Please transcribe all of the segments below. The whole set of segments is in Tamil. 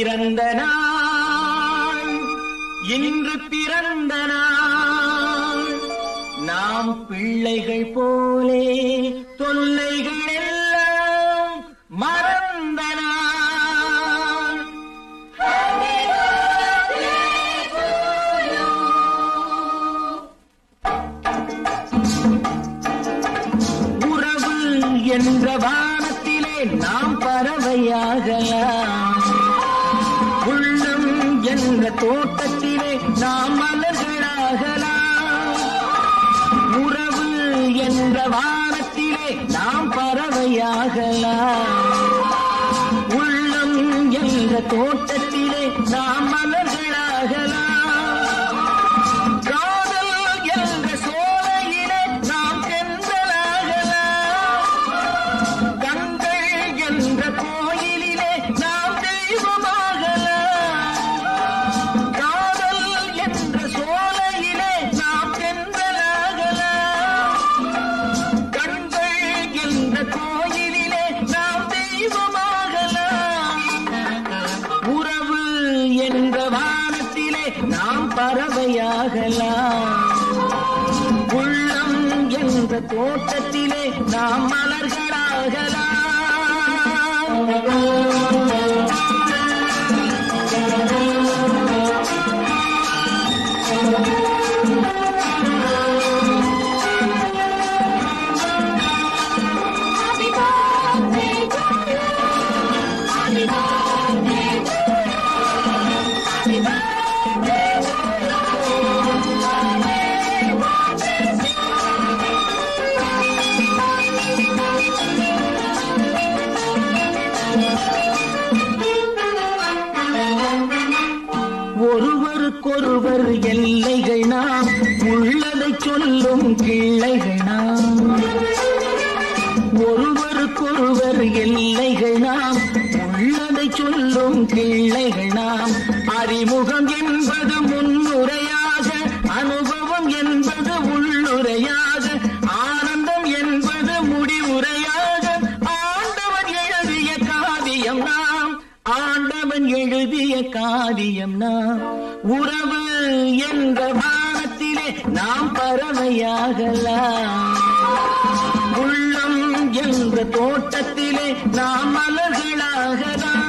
பிறந்த நாள் இன்று பிறந்த நாள் நாம் பிள்ளைகள் போலே தொல்லைகள் எல்லாம் மறந்த நாள் உறவு என்ற வானத்திலே நாம் பறவையாகலாம் உள்ளம் என்ற தோட்டத்திலே நாம் மலர்களாகலாம் உறவு என்ற வானத்திலே நாம் பறவையாகலாம் உள்ளம் என்ற தோட்டத்திலே நாம் மலர்களாகலாம் காதல் என்ற சோலையிலே நாம் தென்றலாகலாம் கண்கள் என்ற கோயிலிலே நாம் தெய்வமாகலாம் காதல் என்ற சோலையிலே நாம் தென்றலாகலாம் கண்கள் என்ற கோயிலிலே நாம் தெய்வமாகலாம் உறவு என்ற வானத்திலே நாம் பறவையாகலாம் உள்ளம் என்ற தோட்டத்திலே நாம் மலர்களாகலாம் Happy birthday to you. Happy birthday to you. Happy birthday to you. May God bless you. ஒருவருக்கொருவர் எல்லைகள் நாம் உள்ளதை சொல்லும் கிள்ளைகள் நாம் ஒருவருக்கொருவர் எல்லைகள் நாம் உள்ளதை சொல்லும் கிள்ளைகள் நாம் அறிமுகம் என்பது முன்னுரையாக அனுபவம் என்பது உள்ளுரையாக ஆனந்தம் என்பது முடிவுரையாக ஆண்டவன் எழுதிய காவியம் நாம் ஆண்டவன் எழுதிய காவியம் நாம் உறவு என்ற வானத்திலே நாம் பறவையாகலாம் உள்ளம் என்ற தோட்டத்திலே நாம் மலர்களாகலாம்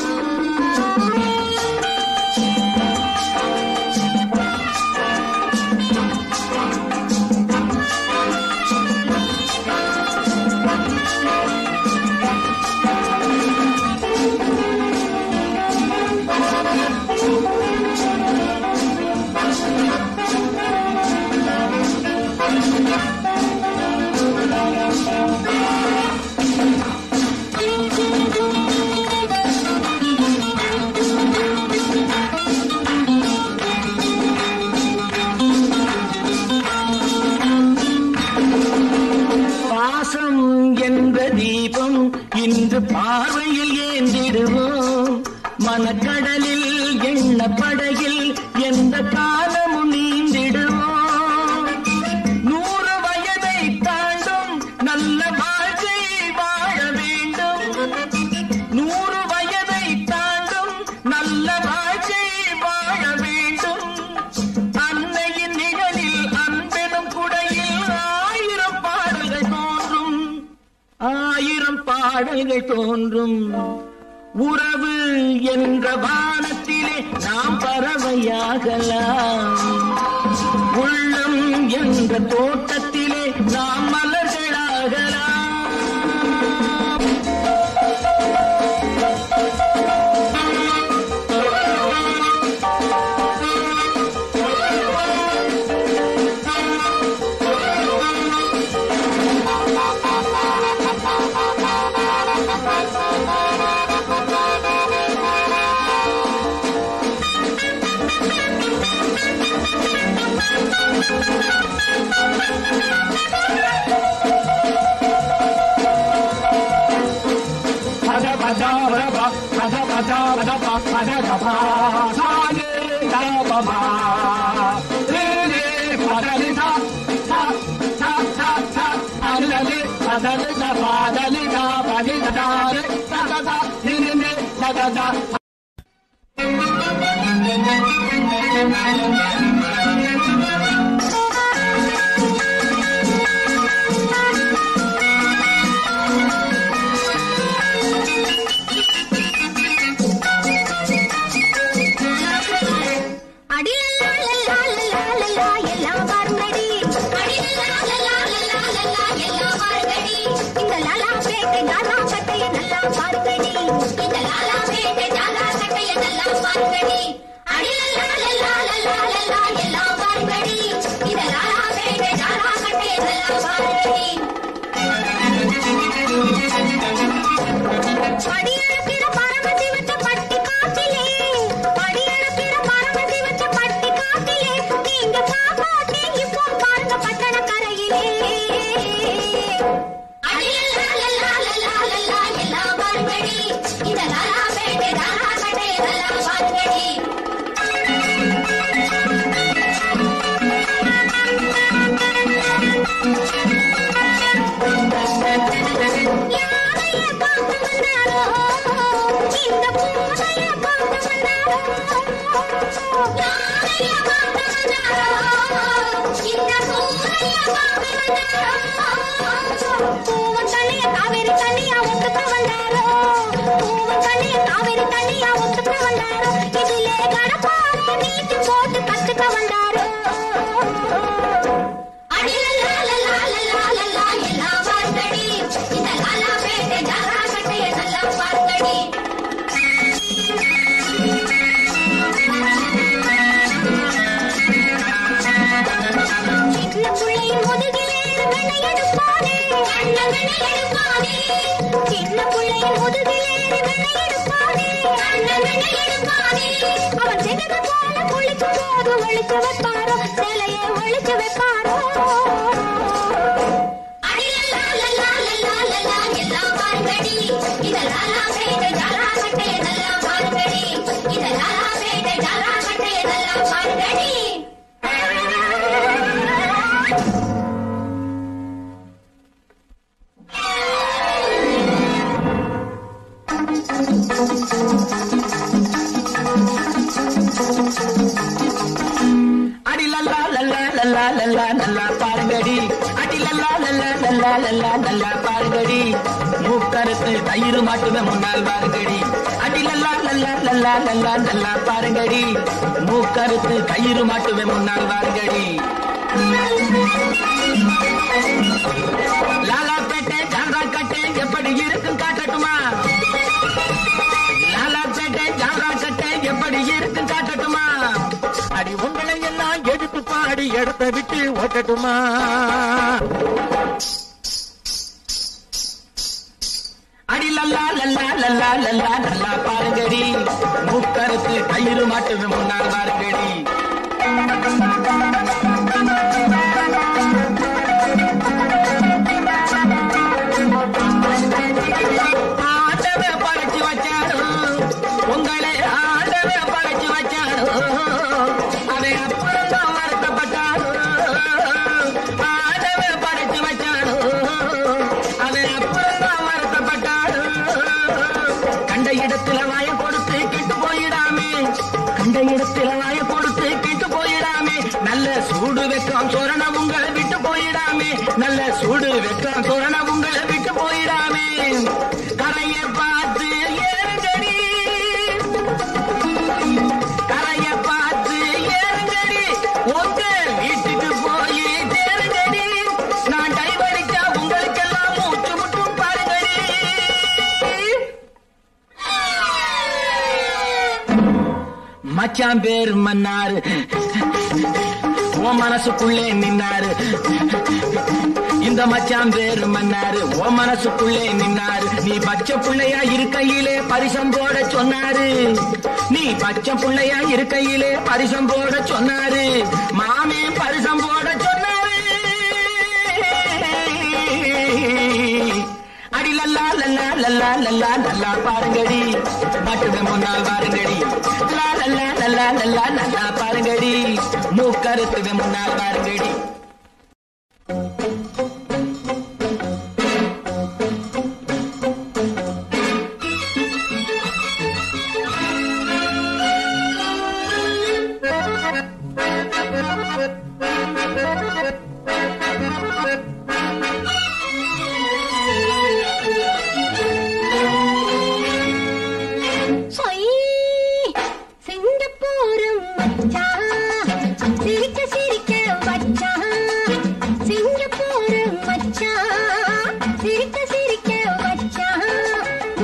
பாசம் என்ற தீபம் இன்று பார்வையில் ஏந்திடுவோம் மனக்கடலில் எண்ண படகில் எந்த காலமும் நீந்திடுவோம் நூறு வயதை தாண்டும் நல்ல வாழ்க்கை வாழ வேண்டும் நூறு வயதை தாண்டும் நல்ல வாழ்க்கை வாழ வேண்டும் அன்னையின் நிழலில் அன்பெனும் குடையில் ஆயிரம் பாடல்கள் தோன்றும் ஆயிரம் பாடல்கள் தோன்றும் உறவு என்ற வானத்திலே நாம் பறவையாகலாம் உள்ளம் என்ற தோட்டத்திலே நாம் மலர்களாகலாம் படியளக்கிற பரமசிவத்த பட்டி காட்டிலே படியளக்கிற பரமசிவத்த பட்டி காட்டிலே நீங்க காப்பாத்தி இப்போ பாருங்க பட்டண கரையிலே எல்லாம் பாருங்கடி இந்த லாலா பேட்டை லாலா கட்டை எல்லாம் பாருங்கடி யானைய பார்த்து வந்தாரோ இந்த பூனைய பார்த்து வந்தாரோ யானைய பார்த்து வந்தாரோ இந்த பூனைய பார்த்து வந்தாரோ பூவன் தண்ணிய காவேரி தண்ணியா ஒத்துக்க வந்தாரோ பூவன் தண்ணிய காவேரி தண்ணியா ஒத்துக்க வந்தாரோ இதிலே கடப்பாறை நீட்டி போட்டு கத்துக்க வந்தாரோ எல்லாம் பார்த்தடி இந்த லாலா பேட்டை ஜாரா கட்டைய நல்லா பார்த்தடி சின்ன புள்ளையின் முதுகிலே வெண்ணை எடுப்பானே வெண்ணை எடுப்பானே சின்ன புள்ளையின் முதுகிலே வெண்ணை எடுப்பானே வெண்ணை எடுப்பானே அவன் செஞ்சது போல குளிக்கும் போது ஒழிச்சு வைப்பாரோ சிலையை ஒழிச்சு வைப்பாரோ எல்லாம் பாருங்கடி இதெல்லாம் பேட்டை ஜாலா கட்டை இதெல்லாம் பாருங்கடி இதெல்லாம் பேட்டை ஜாலா கட்டை இதெல்லாம் பாருங்கடி அடி லல்லா லல்லா லல்லா லல்லா நல்லா பாருங்கடி அடி லல்லா லல்லா லல்லா லல்லா நல்லா பாருங்கடி மூக்கறுத்து தயிர் மாட்டுமே முன்னால் பாருங்கடி அடி லல்லா லல்லா லல்லா லல்லா நல்லா பாருங்கடி மூக்கறுத்து தயிர் மாட்டுமே முன்னால் பாருங்கடி லாலா பேட்டை ஜாங்கா கட்டை எப்படி இருக்கும் காட்டட்டுமா லாலா பேட்டை ஜாங்கா கட்டை எப்படி இருக்கும் காட்டட்டுமா அடி உங்களை எல்லாம் எடுத்து பாடி எடுத்த விட்டு ஓட்டட்டுமா அடி லல்லா லல்லா லல்லா லல்லா நல்லா பாருங்கடி முக்கருத்து கயிறு மாட்டுமே முன்னால் பாருங்கடி ஆண்டவே படைச்சு வச்சாரு உங்களை ஆண்டவே படைச்சு வச்சாரு அதை அப்புறம் தான் வருத்தப்பட்டாரு ஆண்டவே படைச்சு வச்சாரு அதை அப்புறம் தான் வருத்தப்பட்டாரு கண்ட இடத்துல வாய கொடுத்து கெட்டு போயிடாமே கண்ட இடத்துல வாய கொடுத்து கெட்டு போயிடாமே நல்ல சூடு வெக்கம் சொரண உங்களை விட்டு போயிடாமே நல்ல சூடு வெக்கம் சொரண உங்களை விட்டு போயிடாமே கரையை பார்த்து ஏறுங்கடி கரையை பார்த்து ஏறுங்கடி உங்க வீட்டுக்கு போய் தேருங்கடி நான் டைவடிச்சா உங்களுக்கெல்லாம் மூச்சு முட்டும் பாருங்கடி மச்சான் பேர் மன்னாரு உன் மனசுக்குள்ளே நின்னாரு இந்த மச்சான் பேர் மன்னாரு உன் மனசுக்குள்ளே நின்னாரு நீ பச்சை புள்ளையா இருக்கையிலே பரிசம் போட சொன்னாரு நீ பச்சை புள்ளையா இருக்கையிலே பரிசம் போட சொன்னாரு மாமே பரிசம் போட சொன்னாரு அடி லல்லா லல்லா லல்லா லல்லா நல்லா பாருங்கடி மட்டுமே முன்னால் பாருங்கடி லா லல்லா லல்லா லல்லா நல்லா பாருங்கடி மூக்கருத்துவே முன்னால் பாருங்கடி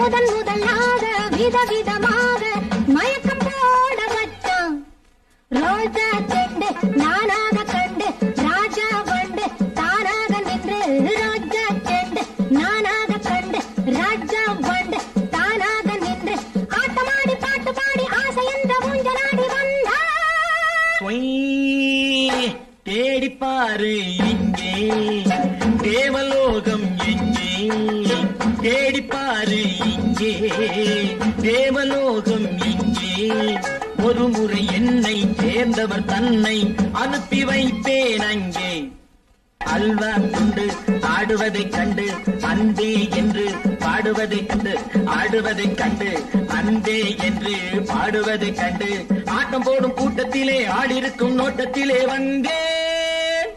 முதன் முதலாக விதவிதமாக மயக்கம் போட வச்சான் ரோஜா செண்டு நானாக கண்டு ராஜா வண்டு தானாக நின்று ரோஜா செண்டு நானாக கண்டு ராஜா வண்டு தானாக நின்று ஆட்டமாடி பாட்டு பாடி ஆசை என்ற ஊஞ்சலாடி வந்தா பொய் தேடிப்பாரு இங்கே தேவலோகம் எங்கே தேடிப்பாரு இங்கே தேவலோகம் எங்கே ஒரு முறை என்னை சேர்ந்தவர் தன்னை அனுப்பி வைப்பேன் அங்கே அல்வா கொண்டு ஆடுவதைக் கண்டு அன்பே என்று பாடுவதைக் கண்டு ஆடுவதைக் கண்டு அன்பே என்று பாடுவதைக் கண்டு ஆட்டம் போடும் கூட்டத்திலே ஆடிருக்கும் நோட்டத்திலே வந்தேன்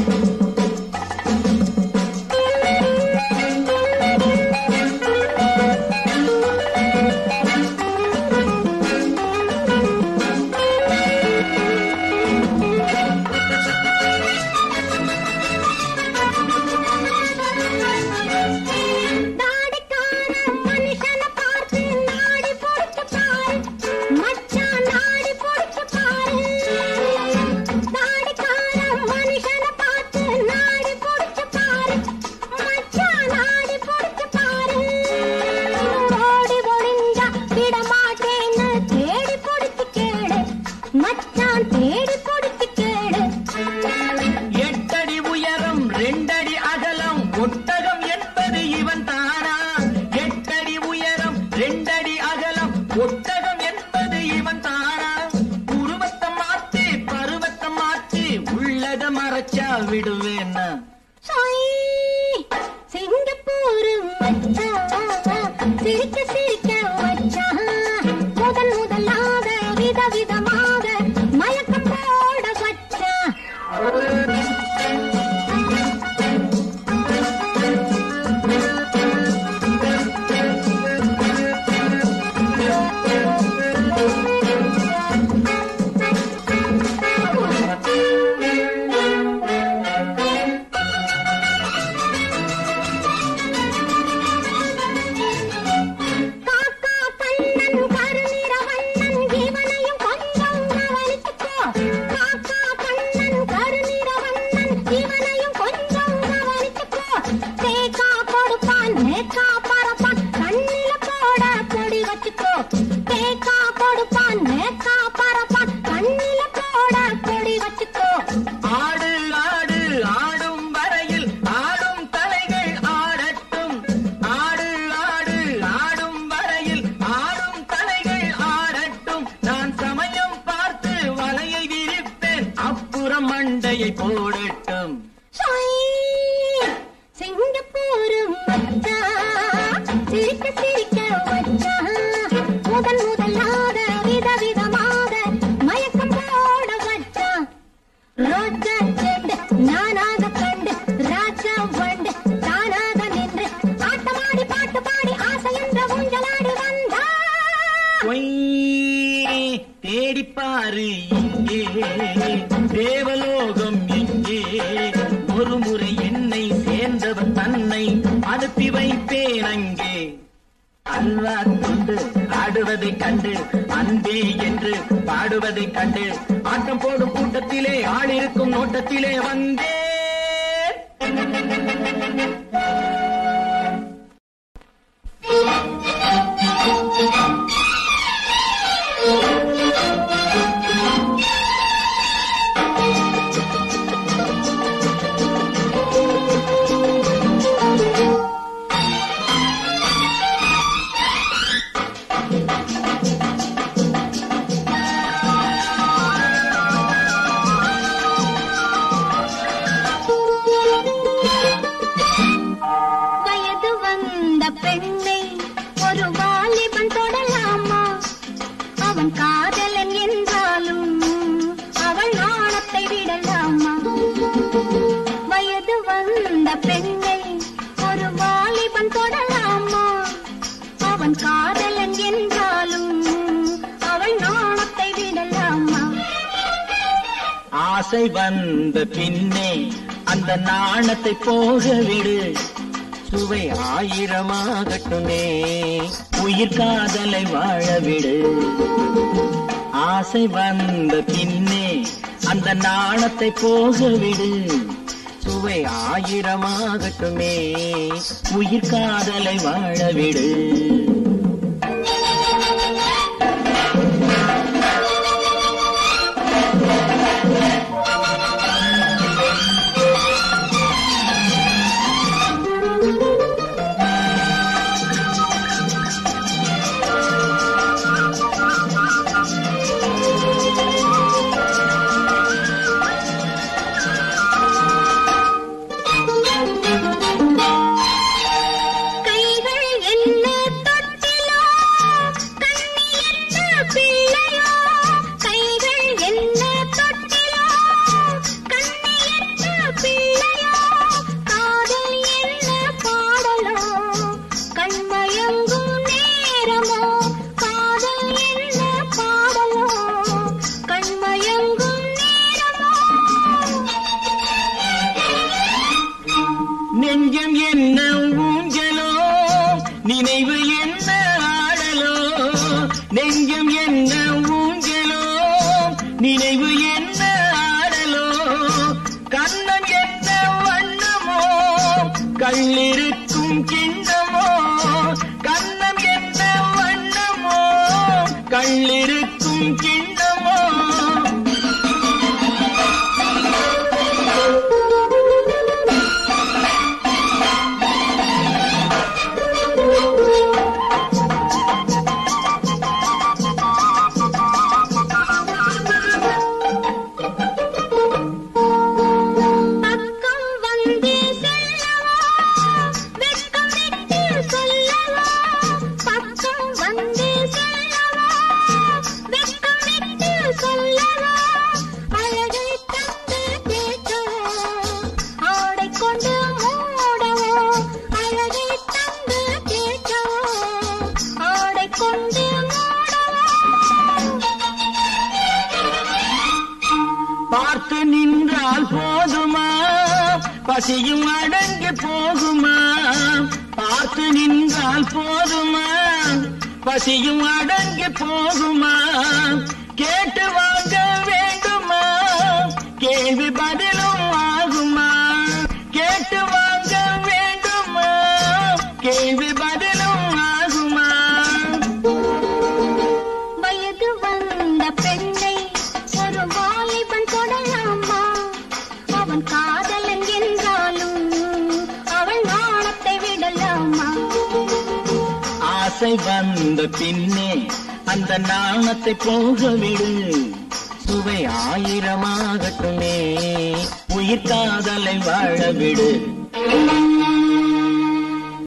தாடிக்கார மனுஷனை பார்த்து நாடி பொடிச்சு பாரு மச்சான் நாடி பொடிச்சு பாரு தாடிக்கார மனுஷனை பார்த்து நாடி பொடிச்சு பாரு மச்சான் நாடி பொடிச்சு பாரு ஓடி ஒளிஞ்சா விட மாட்டேன்னு தேடி பொடிச்சு கேடு மச்சான் தேடி பொடிச்சு கேடு எட்டடி உயரம் ரெண்டடி அகலம் ஒட்டகம் என்பது இவன் தானா எட்டடி உயரம் ரெண்டடி அகலம் ஒட்டகம் என்பது இவன் தானா உருவத்தை மாத்தி பருவத்தை மாத்தி உள்ளத மறைச்சா விடுவேன்னா சாய், சிங்கப்பூர் மச்சான் சிரிக்க சிரிக்க மச்சான் முதன் முதலாக விதவிதமாக மயக்கம் போட வச்சான் காக்கா கண்ணன் கருநிற வண்ணன் இவனையும் கொஞ்சம் கவனிச்சுக்கோ காக்கா கண்ணன் கருநிற வண்ணன் இவனையும் கொஞ்சம் கவனிச்சுக்கோ தேக்கா கொடுப்பான் நேக்கா பறப்பான் கண்ணில போட பொடி வச்சுக்கோ தேக்கா கொடுப்பான் நேக்கா பறப்பான் கண்ணில போட பொடி வச்சுக்கோ ஆடு ஆடு ஆடும் வரையில் ஆடும் தலைகள் ஆடட்டும் ஆடு ஆடு ஆடும் வரையில் ஆடும் தலைகள் ஆடட்டும் நான் சமயம் பார்த்து வலையை விரிப்பேன் அப்புறம் மண்டையை போடட்டும் சாய், சிங்கப்பூர் மச்சான் சிரிக்க சிரிக்க மச்சான் முதன் முதலாக விதவிதமாக மயக்கம் போட வச்சான் ரோஜா செண்டு நானாக கண்டு ராஜா வண்டு தானாக நின்று ஆட்டமாடி பாட்டு பாடி ஆசை என்ற ஊஞ்சலாடி வந்தா பொய் தேடிப்பாரு இங்கே தேவலோகம் எங்கே ஒரு முறை என்னை சேர்ந்தவன் தன்னை அனுப்பி வைப்பேன் அங்கே அல்வா கொண்டு ஆடுவதைக் கண்டு அன்பே என்று பாடுவதைக் கண்டு ஆட்டம் போடும் கூட்டத்திலே ஆளிருக்கும் நோட்டத்திலே வந்தேன் வயது வந்த பெண்ணை ஒரு வாலிபன் தொடலாமா அவன் காதலன் என்றாலும் அவள் நாணத்தை விடலாமா வயது வந்த பெண்ணை ஒரு வாலிபன் தொடலாமா அவன் காதலன் என்றாலும் அவள் நாணத்தை விடலாமா ஆசை வந்த பின்னே அந்த நாணத்தை போக விடு சுவை ஆயிரமாகட்டுமே உயிர் காதலை வாழ விடு ஆசை வந்த பின்னே அந்த நாணத்தை போக விடு சுவை ஆயிரமாகட்டுமே உயிர் காதலை வாழ விடு கைகள் என்ன தொட்டிலோ கண்ணி என்ன பிள்ளையோ கைகள் என்ன தொட்டிலோ கண்ணி என்ன பிள்ளையோ காதல் என்ன பாடலோ கண்மயங்கும் நேரமோ காதல் என்ன பாடலோ கண்மயங்கும் நேரமோ நெஞ்சம் என்ன ஊஞ்சலோ நினைவு என்ன ஆடலோ நெஞ்சம் என்ன ஊஞ்சலோ நினைவு என்ன ஆடலோ கண்ணம் என்ன வண்ணமோ கள்ளிருக்கும் கிண்ணமோ கண்ணம் என்ன வண்ணமோ கள்ளிருக்கும் கிண்ணமோ பக்கம் வந்து செல்லவா வெட்கம் விட்டு சொல்லவா பக்கம் வந்து செல்லவா வெட்கம் விட்டு சொல்லவா அழகை தந்து கேட்கவோ ஆடை கொண்டு மூடவோ அழகை தந்து கேட்கவோ ஆடை கொண்டு மூடவோ பார்த்து நின்றால் போதுமா பசியும் அடங்கி போகுமா பார்த்து நின்றால் போதுமா பசியும் அடங்கி போகுமா கேட்டு வாங்க வேண்டுமா கேள்வி பதிலும் ஆகுமா கேட்டு வாங்க வேண்டுமா கேள்வி பதிலும் ஆகுமா வயது வந்த பெண்ணை ஒரு வாலிபன் தொடலாமா அவன் காதலன் என்றாலும் அவள் நாணத்தை விடலாமா ஆசை வந்த பின்னே அந்த நாணத்தை போக விடு சுவை ஆயிரமாகட்டுமே உயிர் காதலை வாழ விடு